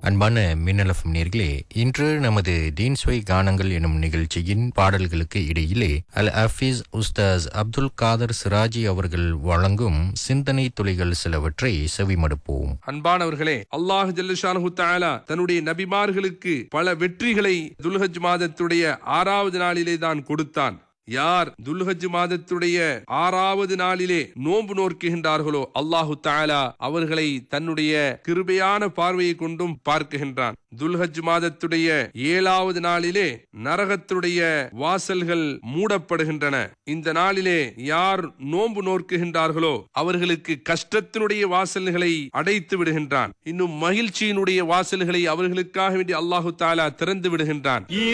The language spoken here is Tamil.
அன்பான மின்னலஃபம் நேர்களே இன்று நமது டீன்ஸ்வை கானங்கள் எனும் நிகழ்ச்சியின் பாடல்களுக்கு இடையிலே அல் ஹஃபீஸ் உஸ்தாஸ் அப்துல் காதர் சிராஜி அவர்கள் வழங்கும் சிந்தனை துளிகள் சிலவற்றை செவிமடுப்போம் அன்பானவர்களே அல்லாஹ் ஜல்லஷானஹு தஆலா தன்னுடைய நபிமார்களுக்கு பல வெற்றிகளை துல்ஹஜ் மாதத்துடைய ஆறாவது நாளிலே தான் கொடுத்தான் யார் துல்ஹஜ் மாதத்துடைய ஆறாவது நாளிலே நோன்பு நோக்குகின்றார்களோ அல்லாஹு தாலா அவர்களை தன்னுடைய கிருபையான பார்வையை கொண்டும் பார்க்குகின்றான் துல்ஹஜ் மாதத்துடைய ஏழாவது நாளிலே நரகத்துடைய வாசல்கள் மூடப்படுகின்றன இந்த நாளிலே யார் நோன்பு நோக்குகின்றார்களோ அவர்களுக்கு கஷ்டத்தினுடைய வாசல்களை அடைத்து விடுகின்றான் இன்னும் மகிழ்ச்சியினுடைய வாசல்களை அவர்களுக்காக வேண்டி அல்லாஹு தாலா திறந்து விடுகின்றான்